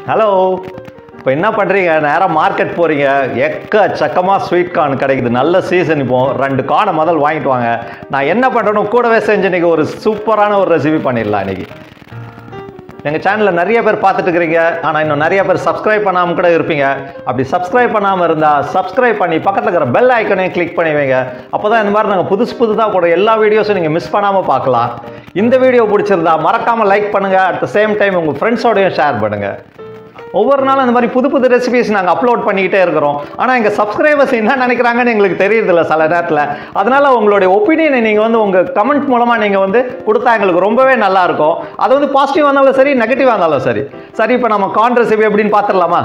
hello இப்போ என்ன பண்ணுறீங்க நேராக மார்க்கெட் போகிறீங்க எக்கச்சக்கமாக ஸ்வீட் கார்ன் கிடைக்குது நல்ல சீசன் இப்போ ரெண்டு கார்னை முதல் வாங்கிட்டு வாங்க நான் என்ன பண்ணுறேன்னு கூடவே செஞ்சு இன்னைக்கு ஒரு சூப்பரான ஒரு ரெசிபி பண்ணிடலாம் இன்னைக்கு எங்கள் சேனலில் நிறைய பேர் பார்த்துட்டு இருக்கிறீங்க ஆனால் இன்னும் நிறைய பேர் சப்ஸ்கிரைப் பண்ணாமல் கூட இருப்பீங்க அப்படி சப்ஸ்கிரைப் பண்ணாமல் இருந்தால் சப்ஸ்கிரைப் பண்ணி பக்கத்தில் இருக்கிற பெல் ஐக்கனையும் கிளிக் பண்ணி வைங்க அப்போ தான் இந்த மாதிரி நாங்கள் புதுசு புதுதாக போட எல்லா வீடியோஸும் நீங்கள் மிஸ் பண்ணாமல் பார்க்கலாம் இந்த வீடியோ பிடிச்சிருந்தா மறக்காமல் லைக் பண்ணுங்கள் அட் த சேம் டைம் உங்கள் ஃப்ரெண்ட்ஸோடையும் ஷேர் பண்ணுங்கள் ஒவ்வொரு நாளும் இந்த மாதிரி புது புது ரெசிபிஸ் நாங்கள் அப்லோட் பண்ணிக்கிட்டே இருக்கிறோம் ஆனால் எங்கள் சப்ஸ்கிரைபர்ஸ் என்ன நினைக்கிறாங்கன்னு எங்களுக்கு தெரியறதில்ல சில நேரத்தில் அதனால உங்களுடைய ஒப்பீனியனை நீங்கள் வந்து உங்கள் கமெண்ட் மூலமாக நீங்கள் வந்து கொடுத்தா எங்களுக்கு ரொம்பவே நல்லா இருக்கும் அது வந்து பாசிட்டிவாக இருந்தாலும் சரி நெகட்டிவாக இருந்தாலும் சரி சரி இப்போ நம்ம கான் ரெசிபி எப்படின்னு பார்த்துடலாமா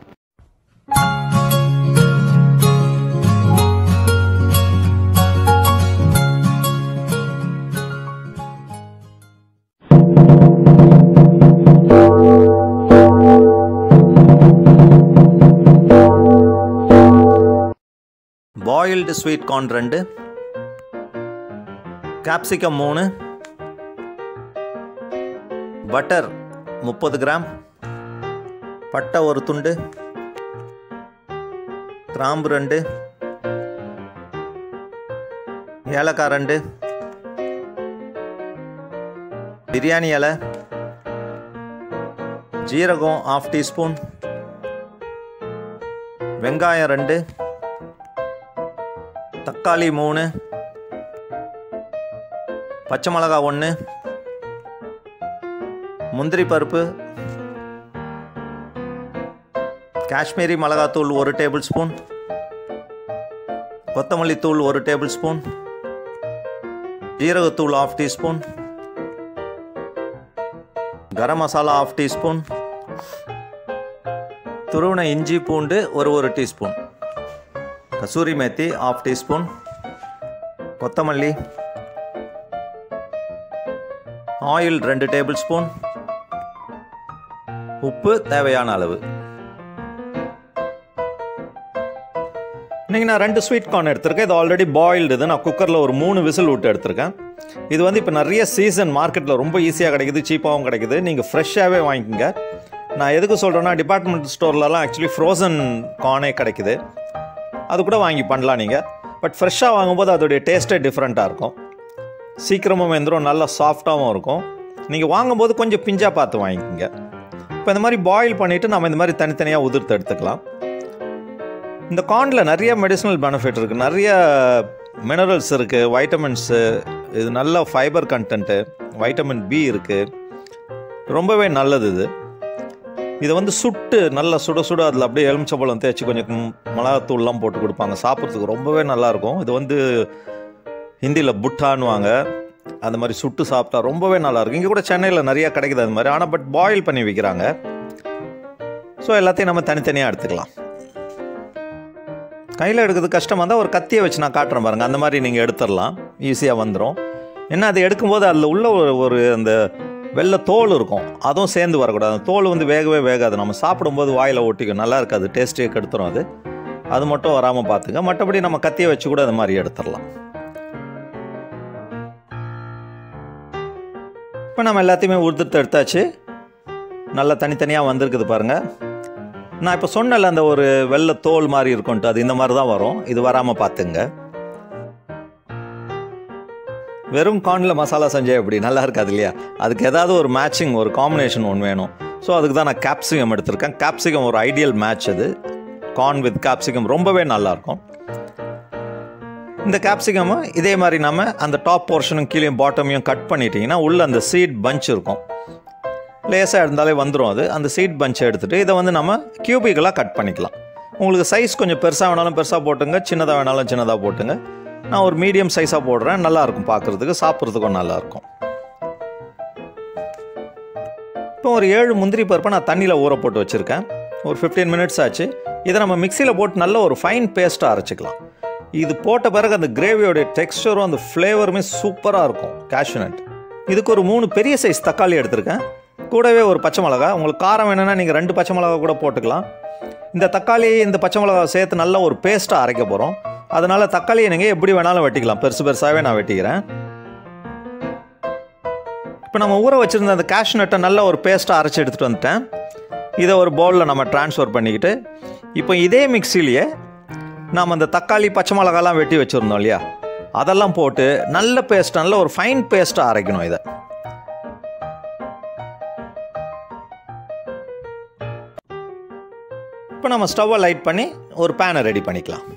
பாயில்டு ஸ்வீட் கார்ன் ரெண்டு கேப்சிகம் மூணு பட்டர் முப்பது கிராம் பட்டை ஒரு துண்டு கிராம்பு ரெண்டு ஏலக்காய் ரெண்டு பிரியாணி இலை ஜீரகம் ஆஃப் டீஸ்பூன் வெங்காயம் ரெண்டு தக்காளி மூணு பச்சை மிளகா ஒன்று முந்திரி பருப்பு காஷ்மீரி மிளகாத்தூள் ஒரு டேபிள் ஸ்பூன் கொத்தமல்லி தூள் ஒரு டேபிள் ஸ்பூன் ஜீரகத்தூள் half teaspoon garam masala half teaspoon துருவன இஞ்சி பூண்டு ஒரு ஒரு teaspoon kasuri methi half teaspoon கொத்தமல்லி ஆயில் ரெண்டு டேபிள் ஸ்பூன் உப்பு தேவையான அளவு இன்றைக்கி நான் ரெண்டு ஸ்வீட் கார்ன் எடுத்திருக்கேன் இது ஆல்ரெடி பாயில்டு இது நான் குக்கரில் ஒரு மூணு விசில் விட்டு எடுத்திருக்கேன் இது வந்து இப்போ நிறைய சீசன் மார்க்கெட்டில் ரொம்ப ஈஸியாக கிடைக்குது சீப்பாகவும் கிடைக்குது நீங்கள் ஃப்ரெஷ்ஷாகவே வாங்கிக்கோங்க நான் எதுக்கு சொல்கிறேன்னா டிபார்ட்மெண்ட் ஸ்டோர்லலாம் ஆக்சுவலி ஃப்ரோசன் கார்னே கிடைக்குது அது கூட வாங்கி பண்ணலாம் நீங்கள் பட் ஃப்ரெஷ்ஷாக வாங்கும்போது அதோடைய டேஸ்ட்டே டிஃப்ரெண்ட்டாக இருக்கும் சீக்கிரமும் வெந்துடும் நல்லா சாஃப்டாகவும் இருக்கும் நீங்கள் வாங்கும்போது கொஞ்சம் பிஞ்சாக பார்த்து வாங்கிக்கோங்க இப்போ இந்த மாதிரி பாயில் பண்ணிவிட்டு நம்ம இந்த மாதிரி தனித்தனியாக உதிர்த்து எடுத்துக்கலாம் இந்த கார்னில் நிறைய மெடிசனல் பெனிஃபிட் இருக்குது நிறைய மினரல்ஸ் இருக்குது வைட்டமின்ஸு இது நல்ல ஃபைபர் கண்டென்ட்டு வைட்டமின் பி இருக்குது ரொம்பவே நல்லது இது இதை வந்து சுட்டு நல்லா சுட சுட அதில் அப்படியே எலுமிச்சம்பழம் தேய்ச்சி கொஞ்சம் மிளகாத்தூள்லாம் போட்டு கொடுப்பாங்க சாப்பிட்றதுக்கு ரொம்பவே நல்லாயிருக்கும் இது வந்து ஹிந்தியில் புட்டான்னுவாங்க அந்த மாதிரி சுட்டு சாப்பிட்டா ரொம்பவே நல்லாயிருக்கும் இங்கே கூட சென்னையில் நிறையா கிடைக்குது அது மாதிரி ஆனால் பட் பாயில் பண்ணி விற்கிறாங்க ஸோ எல்லாத்தையும் நம்ம தனித்தனியாக எடுத்துக்கலாம் கையில் எடுக்கிறது கஷ்டமாக இருந்தால் ஒரு கத்தியை வச்சு நான் காட்டுறேன் பாருங்கள் அந்த மாதிரி நீங்கள் எடுத்துடலாம் ஈஸியாக வந்துடும் ஏன்னா அது எடுக்கும்போது அதில் உள்ள ஒரு ஒரு அந்த வெள்ளை தோல் இருக்கும் அதுவும் சேர்ந்து வரக்கூடாது அந்த தோல் வந்து வேகவே வேகாது நம்ம சாப்பிடும்போது வாயில் ஒட்டிக்கும் நல்லா இருக்காது டேஸ்ட்டே கெடுத்துரும் அது அது மட்டும் வராமல் பார்த்துங்க மற்றபடி நம்ம கத்தியை வச்சு கூட அந்த மாதிரி எடுத்துடலாம் இப்போ நம்ம எல்லாத்தையுமே உடுத்து எடுத்தாச்சு நல்லா தனித்தனியாக வந்திருக்குது பாருங்கள் நான் இப்போ சொன்னல அந்த ஒரு வெள்ளை தோல் மாதிரி இருக்கும்ட்டு அது இந்த மாதிரி தான் வரும் இது வராமல் பார்த்துங்க வெறும் கார்னில் மசாலா செஞ்சேன் எப்படி நல்லா இருக்காது இல்லையா அதுக்கு ஏதாவது ஒரு மேட்சிங் ஒரு காம்பினேஷன் ஒன்று வேணும் ஸோ அதுக்கு தான் நான் கேப்சிகம் எடுத்திருக்கேன் கேப்சிகம் ஒரு ஐடியல் மேட்ச் அது கார்ன் வித் கேப்சிகம் ரொம்பவே நல்லாயிருக்கும் இந்த கேப்சிகமும் இதே மாதிரி நம்ம அந்த டாப் போர்ஷனும் கீழே பாட்டமையும் கட் பண்ணிட்டீங்கன்னா உள்ளே அந்த சீட் பஞ்ச் இருக்கும் லேசாக இருந்தாலே வந்துடும் அது அந்த சீட் பஞ்சை எடுத்துகிட்டு இதை வந்து நம்ம கியூபிக்கலாக கட் பண்ணிக்கலாம் உங்களுக்கு சைஸ் கொஞ்சம் பெருசாக வேணாலும் பெருசாக போட்டுங்க சின்னதாக வேணாலும் சின்னதாக போட்டுங்க நான் ஒரு மீடியம் சைஸாக போடுறேன் நல்லாயிருக்கும் பார்க்குறதுக்கு சாப்பிட்றதுக்கும் நல்லாயிருக்கும் இப்போ ஒரு ஏழு முந்திரி பருப்பை நான் தண்ணியில் ஊற போட்டு வச்சுருக்கேன் ஒரு ஃபிஃப்டீன் மினிட்ஸ் ஆச்சு இதை நம்ம மிக்சியில் போட்டு நல்ல ஒரு ஃபைன் பேஸ்ட்டாக அரைச்சிக்கலாம் இது போட்ட பிறகு அந்த கிரேவியோடைய டெக்ஸ்டரும் அந்த ஃப்ளேவருமே சூப்பராக இருக்கும் கேஷ்யூநட் இதுக்கு ஒரு மூணு பெரிய சைஸ் தக்காளி எடுத்திருக்கேன் கூடவே ஒரு பச்சை மிளகா உங்களுக்கு காரம் வேணும்னா நீங்கள் ரெண்டு பச்சை மிளகா கூட போட்டுக்கலாம் இந்த தக்காளி இந்த பச்சை மிளகா சேர்த்து நல்ல ஒரு பேஸ்ட்டாக அரைக்க போகிறோம் அதனால் தக்காளியை நீங்கள் எப்படி வேணாலும் வெட்டிக்கலாம் பெருசு பெருசாகவே நான் வெட்டிக்கிறேன் இப்போ நம்ம ஊற வச்சுருந்த அந்த கேஷ் நட்டை நல்ல ஒரு பேஸ்ட்டாக அரைச்சி எடுத்துகிட்டு வந்துட்டேன் இதை ஒரு பவுலில் நம்ம ட்ரான்ஸ்ஃபர் பண்ணிக்கிட்டு இப்போ இதே மிக்சிலேயே நாம் அந்த தக்காளி பச்சை மிளகாலாம் வெட்டி வச்சுருந்தோம் இல்லையா அதெல்லாம் போட்டு நல்ல பேஸ்ட் நல்ல ஒரு ஃபைன் பேஸ்ட்டாக அரைக்கணும் இதை இப்போ நம்ம ஸ்டவ்வை லைட் பண்ணி ஒரு பேனை ரெடி பண்ணிக்கலாம்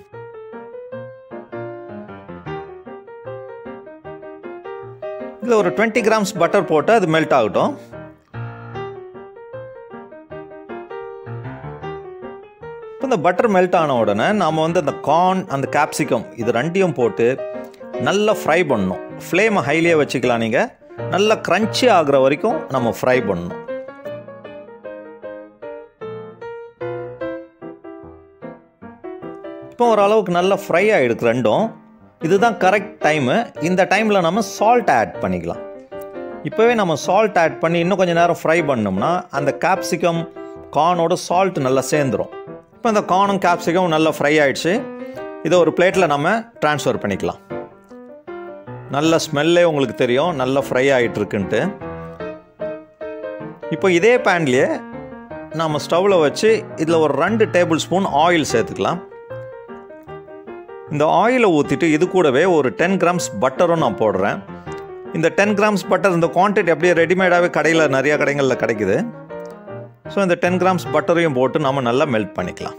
இதில் ஒரு டுவெண்ட்டி கிராம்ஸ் பட்டர் போட்டு அது மெல்ட் ஆகட்டும் இப்போ இந்த பட்டர் மெல்ட் ஆன உடனே நாம் வந்து அந்த கார்ன் அந்த கேப்சிகம் இது ரெண்டையும் போட்டு நல்லா ஃப்ரை பண்ணணும் ஃப்ளேமை ஹைலியே வச்சுக்கலாம் நீங்கள் நல்லா க்ரன்ச்சி ஆகுற வரைக்கும் நம்ம ஃப்ரை பண்ணணும் இப்போ ஓரளவுக்கு நல்லா ஃப்ரை ஆகிடுக்கு ரெண்டும் இதுதான் கரெக்ட் டைமு இந்த டைமில் நம்ம சால்ட் ஆட் பண்ணிக்கலாம் இப்போவே நம்ம சால்ட் ஆட் பண்ணி இன்னும் கொஞ்சம் நேரம் ஃப்ரை பண்ணோம்னா அந்த கேப்சிகம் கார்னோட சால்ட் நல்லா சேர்ந்துடும் இப்போ இந்த கார்னும் கேப்சிகம் நல்லா ஃப்ரை ஆயிடுச்சு இதை ஒரு பிளேட்டில் நம்ம ட்ரான்ஸ்ஃபர் பண்ணிக்கலாம் நல்ல ஸ்மெல்லே உங்களுக்கு தெரியும் நல்லா ஃப்ரை ஆகிட்டு இருக்குன்ட்டு இப்போ இதே பேன்லேயே நாம் ஸ்டவ்வில் வச்சு இதில் ஒரு ரெண்டு டேபிள் ஸ்பூன் ஆயில் சேர்த்துக்கலாம் இந்த ஆயிலை ஊற்றிட்டு இது கூடவே ஒரு டென் கிராம்ஸ் பட்டரும் நான் போடுறேன் இந்த டென் கிராம்ஸ் பட்டர் இந்த குவான்டிட்டி அப்படியே ரெடிமேடாகவே கடையில் நிறைய கடைகளில் கிடைக்குது ஸோ இந்த டென் கிராம்ஸ் பட்டரையும் போட்டு நம்ம நல்லா மெல்ட் பண்ணிக்கலாம்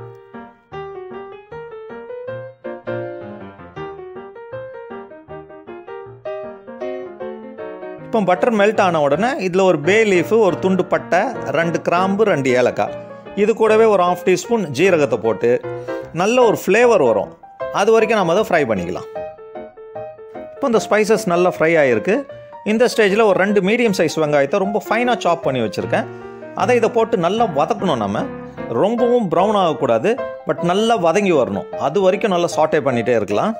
இப்போ பட்டர் மெல்ட் ஆன உடனே இதில் ஒரு பே லீஃபு ஒரு துண்டு பட்டை ரெண்டு கிராம்பு ரெண்டு ஏலக்காய் இது கூடவே ஒரு ஆஃப் டீஸ்பூன் ஜீரகத்தை போட்டு நல்ல ஒரு ஃப்ளேவர் வரும் அது வரைக்கும் நம்ம அதை ஃப்ரை பண்ணிக்கலாம் இப்போ இந்த ஸ்பைசஸ் நல்லா ஃப்ரை ஆகிருக்கு இந்த ஸ்டேஜில் ஒரு ரெண்டு மீடியம் சைஸ் வெங்காயத்தை ரொம்ப ஃபைனாக சாப் பண்ணி வச்சுருக்கேன் அதை இதை போட்டு நல்லா வதக்கணும் நம்ம ரொம்பவும் ப்ரௌன் ஆகக்கூடாது பட் நல்லா வதங்கி வரணும் அது வரைக்கும் நல்லா சாட்டே பண்ணிகிட்டே இருக்கலாம்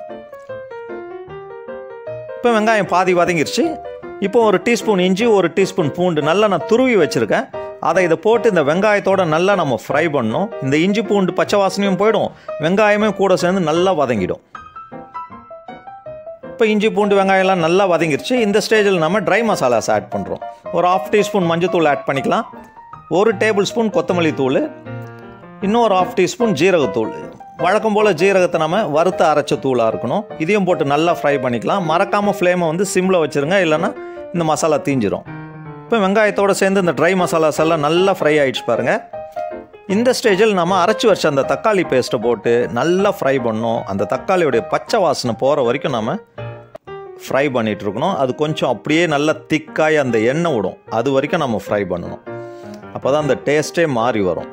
இப்போ வெங்காயம் பாதி வதங்கிருச்சு இப்போ ஒரு டீஸ்பூன் இஞ்சி ஒரு டீஸ்பூன் பூண்டு நல்லா நான் துருவி வச்சுருக்கேன் அதை இதை போட்டு இந்த வெங்காயத்தோட நல்லா நம்ம ஃப்ரை பண்ணணும் இந்த இஞ்சி பூண்டு பச்சை வாசனையும் போயிடும் வெங்காயமே கூட சேர்ந்து நல்லா வதங்கிடும் இப்போ இஞ்சி பூண்டு வெங்காயம்லாம் நல்லா வதங்கிருச்சு இந்த ஸ்டேஜில் நம்ம ட்ரை மசாலாஸ் ஆட் பண்ணுறோம் ஒரு ஆஃப் டீஸ்பூன் மஞ்சத்தூள் ஆட் பண்ணிக்கலாம் ஒரு டேபிள் ஸ்பூன் கொத்தமல்லி தூள் இன்னொரு ஆஃப் டீஸ்பூன் ஜீரகத்தூள் வழக்கம் போல் ஜீரகத்தை நம்ம வறுத்து அரைச்ச தூளாக இருக்கணும் இதையும் போட்டு நல்லா ஃப்ரை பண்ணிக்கலாம் மறக்காமல் ஃப்ளேமை வந்து சிம்மில் வச்சுருங்க இல்லைன்னா இந்த மசாலா தீஞ்சிரும் இப்போ வெங்காயத்தோடு சேர்ந்து இந்த ட்ரை மசாலாஸ் எல்லாம் நல்லா ஃப்ரை ஆகிடுச்சு பாருங்கள் இந்த ஸ்டேஜில் நம்ம அரைச்சி வச்ச அந்த தக்காளி பேஸ்ட்டை போட்டு நல்லா ஃப்ரை பண்ணணும் அந்த தக்காளியோடைய பச்சை வாசனை போகிற வரைக்கும் நம்ம ஃப்ரை பண்ணிகிட்டு இருக்கணும் அது கொஞ்சம் அப்படியே நல்லா திக்காய் அந்த எண்ணெய் விடும் அது வரைக்கும் நம்ம ஃப்ரை பண்ணணும் அப்போ தான் அந்த டேஸ்ட்டே மாறி வரும்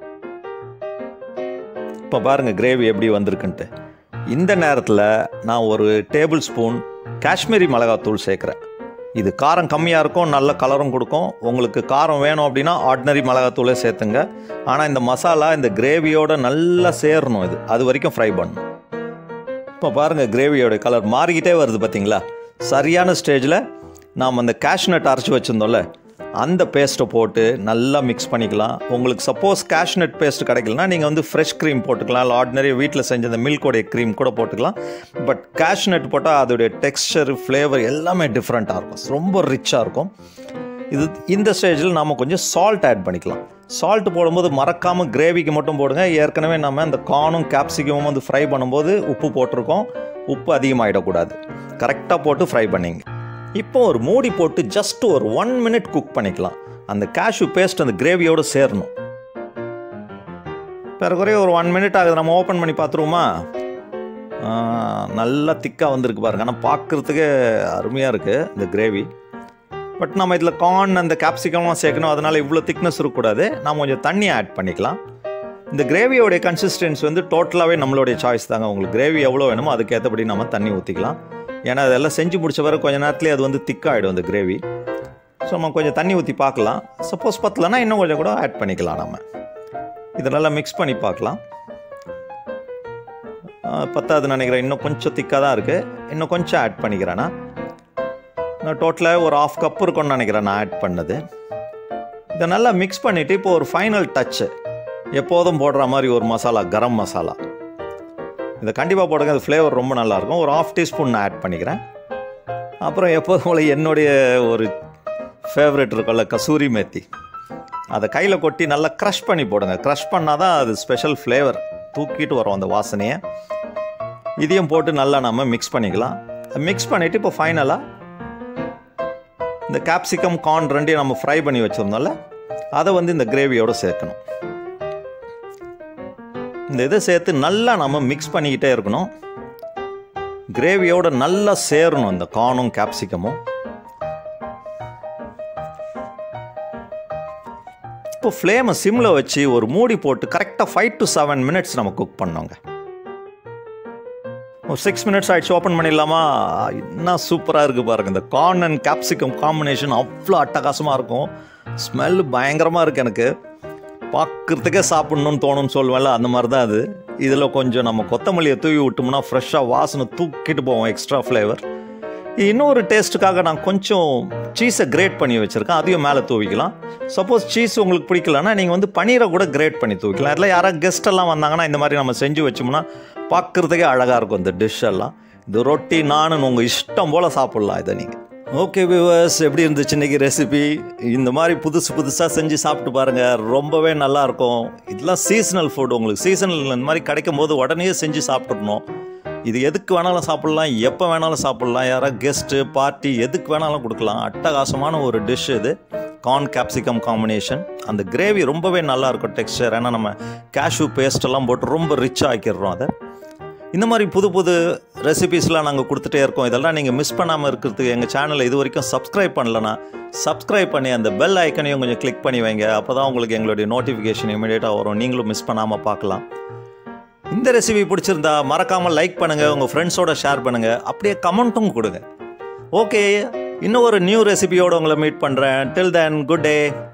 இப்போ பாருங்கள் கிரேவி எப்படி வந்திருக்குன்ட்டு இந்த நேரத்தில் நான் ஒரு டேபிள் ஸ்பூன் காஷ்மீரி மிளகாத்தூள் சேர்க்குறேன் இது காரம் கம்மியாக இருக்கும் நல்ல கலரும் கொடுக்கும் உங்களுக்கு காரம் வேணும் அப்படின்னா ஆர்டினரி மிளகாத்தூளே சேர்த்துங்க ஆனால் இந்த மசாலா இந்த கிரேவியோட நல்லா சேரணும் இது அது வரைக்கும் ஃப்ரை பண்ணணும் இப்போ பாருங்கள் கிரேவியோட கலர் மாறிக்கிட்டே வருது பார்த்தீங்களா சரியான ஸ்டேஜில் நாம் அந்த கேஷ்நட் அரைச்சி வச்சுருந்தோம்ல அந்த பேஸ்ட்டை போட்டு நல்லா மிக்ஸ் பண்ணிக்கலாம் உங்களுக்கு சப்போஸ் கேஷ்நட் பேஸ்ட் கிடைக்கலனா நீங்கள் வந்து ஃப்ரெஷ் க்ரீம் போட்டுக்கலாம் இல்லை ஆர்டினரி வீட்டில் செஞ்ச அந்த மில்கோடைய க்ரீம் கூட போட்டுக்கலாம் பட் கேஷ்நட் போட்டால் அதோடைய டெக்ஸ்டர் ஃப்ளேவர் எல்லாமே டிஃப்ரெண்ட்டாக இருக்கும் ரொம்ப ரிச்சாக இருக்கும் இது இந்த ஸ்டேஜில் நாம் கொஞ்சம் சால்ட் ஆட் பண்ணிக்கலாம் சால்ட் போடும்போது மறக்காமல் கிரேவிக்கு மட்டும் போடுங்க ஏற்கனவே நம்ம அந்த கார்னும் கேப்சிகமும் வந்து ஃப்ரை பண்ணும்போது உப்பு போட்டிருக்கோம் உப்பு அதிகமாகிடக்கூடாது கரெக்டாக போட்டு ஃப்ரை பண்ணிங்க இப்போ ஒரு மூடி போட்டு ஜஸ்ட் ஒரு ஒன் மினிட் குக் பண்ணிக்கலாம் அந்த கேஷ்யூ பேஸ்ட் அந்த கிரேவியோடு சேரணும் பிறகுறைய ஒரு ஒன் மினிட் ஆகுது நம்ம ஓப்பன் பண்ணி பார்த்துருவோமா நல்லா திக்காக வந்திருக்கு பாருங்க ஆனால் பார்க்குறதுக்கே அருமையாக இருக்குது இந்த கிரேவி பட் நம்ம இதில் கார்ன் அந்த கேப்சிகம்லாம் சேர்க்கணும் அதனால் இவ்வளோ திக்னஸ் இருக்கக்கூடாது நம்ம கொஞ்சம் தண்ணி ஆட் பண்ணிக்கலாம் இந்த கிரேவியோடைய கன்சிஸ்டன்ஸ் வந்து டோட்டலாகவே நம்மளுடைய சாய்ஸ் தாங்க உங்களுக்கு கிரேவி எவ்வளோ வேணுமோ அதுக்கேற்றபடி நம்ம தண்ணி ஊற்றிக்கலாம் ஏன்னா அதெல்லாம் செஞ்சு முடிச்ச பிறகு கொஞ்சம் நேரத்துலேயே அது வந்து திக்காகிடும் அந்த கிரேவி ஸோ நம்ம கொஞ்சம் தண்ணி ஊற்றி பார்க்கலாம் சப்போஸ் பத்தலைன்னா இன்னும் கொஞ்சம் கூட ஆட் பண்ணிக்கலாம் நம்ம இதை நல்லா மிக்ஸ் பண்ணி பார்க்கலாம் பத்தாது நினைக்கிறேன் இன்னும் கொஞ்சம் திக்காக தான் இருக்குது இன்னும் கொஞ்சம் ஆட் பண்ணிக்கிறேன்னா நான் டோட்டலாக ஒரு ஆஃப் கப் இருக்கும்னு நினைக்கிறேன் நான் ஆட் பண்ணது இதை நல்லா மிக்ஸ் பண்ணிவிட்டு இப்போ ஒரு ஃபைனல் டச்சு எப்போதும் போடுற மாதிரி ஒரு மசாலா கரம் மசாலா இதை கண்டிப்பாக போடுங்க அது ஃப்ளேவர் ரொம்ப நல்லாயிருக்கும் ஒரு ஆஃப் டீஸ்பூன் நான் ஆட் பண்ணிக்கிறேன் அப்புறம் எப்போதும் போல என்னுடைய ஒரு ஃபேவரெட் இருக்கும்ல கசூரி மேத்தி அதை கையில் கொட்டி நல்லா க்ரஷ் பண்ணி போடுங்க க்ரஷ் பண்ணால் தான் அது ஸ்பெஷல் ஃப்ளேவர் தூக்கிட்டு வரும் அந்த வாசனையை இதையும் போட்டு நல்லா நம்ம மிக்ஸ் பண்ணிக்கலாம் மிக்ஸ் பண்ணிவிட்டு இப்போ ஃபைனலாக இந்த கேப்சிகம் கார்ன் ரெண்டையும் நம்ம ஃப்ரை பண்ணி வச்சுருந்தோம்ல அதை வந்து இந்த கிரேவியோடு சேர்க்கணும் இந்த இதை சேர்த்து நல்லா நம்ம மிக்ஸ் பண்ணிக்கிட்டே இருக்கணும் கிரேவியோட நல்லா சேரணும் இந்த கார்னும் கேப்சிகமும் இப்போ ஃப்ளேமை சிம்மில் வச்சு ஒரு மூடி போட்டு கரெக்டாக ஃபைவ் டு செவன் மினிட்ஸ் நம்ம குக் பண்ணோங்க ஒரு சிக்ஸ் மினிட்ஸ் ஆயிடுச்சு ஓப்பன் பண்ணிடலாமா என்ன சூப்பராக இருக்குது பாருங்கள் இந்த கார்ன் அண்ட் கேப்சிகம் காம்பினேஷன் அவ்வளோ அட்டகாசமாக இருக்கும் ஸ்மெல் பயங்கரமாக இருக்குது எனக்கு பார்க்குறதுக்கே சாப்பிட்ணுன்னு தோணும்னு சொல்லுவேன்ல அந்த மாதிரி தான் அது இதில் கொஞ்சம் நம்ம கொத்தமல்லியை தூவி விட்டோம்னா ஃப்ரெஷ்ஷாக வாசனை தூக்கிட்டு போவோம் எக்ஸ்ட்ரா ஃப்ளேவர் இன்னொரு டேஸ்ட்டுக்காக நான் கொஞ்சம் சீஸை கிரேட் பண்ணி வச்சுருக்கேன் அதையும் மேலே தூவிக்கலாம் சப்போஸ் சீஸ் உங்களுக்கு பிடிக்கலன்னா நீங்கள் வந்து பன்னீரை கூட கிரேட் பண்ணி தூவிக்கலாம் இல்லை யாராவது கெஸ்ட் எல்லாம் வந்தாங்கன்னா இந்த மாதிரி நம்ம செஞ்சு வச்சோம்னா பார்க்குறதுக்கே அழகாக இருக்கும் இந்த டிஷ் எல்லாம் இது ரொட்டி நானுன்னு உங்கள் இஷ்டம் போல் சாப்பிட்லாம் இதை நீங்கள் ஓகே வியூவர்ஸ் எப்படி இருந்துச்சு இன்றைக்கி ரெசிபி இந்த மாதிரி புதுசு புதுசாக செஞ்சு சாப்பிட்டு பாருங்கள் ரொம்பவே நல்லாயிருக்கும் இதெல்லாம் சீசனல் ஃபுட் உங்களுக்கு சீசனல் இந்த மாதிரி கிடைக்கும் போது உடனே செஞ்சு சாப்பிட்டுடணும் இது எதுக்கு வேணாலும் சாப்பிட்லாம் எப்போ வேணாலும் சாப்பிட்லாம் யாராவது கெஸ்ட்டு பார்ட்டி எதுக்கு வேணாலும் கொடுக்கலாம் அட்டகாசமான ஒரு டிஷ் இது கார்ன் கேப்சிகம் காம்பினேஷன் அந்த கிரேவி ரொம்பவே நல்லா இருக்கும் டெக்ஸ்டர் ஏன்னா நம்ம கேஷ்யூ பேஸ்டெல்லாம் போட்டு ரொம்ப ரிச்சாக ஆக்கிடுறோம் அதை இந்த மாதிரி புது புது ரெசிபீஸ்லாம் நாங்கள் கொடுத்துட்டே இருக்கோம் இதெல்லாம் நீங்கள் மிஸ் பண்ணாமல் இருக்கிறதுக்கு எங்கள் சேனலை இது வரைக்கும் சப்ஸ்கிரைப் பண்ணலன்னா சப்ஸ்கிரைப் பண்ணி அந்த பெல் ஐக்கனையும் கொஞ்சம் கிளிக் பண்ணி வைங்க அப்போ தான் உங்களுக்கு எங்களுடைய நோட்டிஃபிகேஷன் இமீடியட்டாக வரும் நீங்களும் மிஸ் பண்ணாமல் பார்க்கலாம் இந்த ரெசிபி பிடிச்சிருந்தா மறக்காமல் லைக் பண்ணுங்கள் உங்கள் ஃப்ரெண்ட்ஸோட ஷேர் பண்ணுங்கள் அப்படியே கமெண்ட்டும் கொடுங்க ஓகே இன்னும் ஒரு நியூ ரெசிபியோடு உங்களை மீட் பண்ணுறேன் டில் தென் குட் டே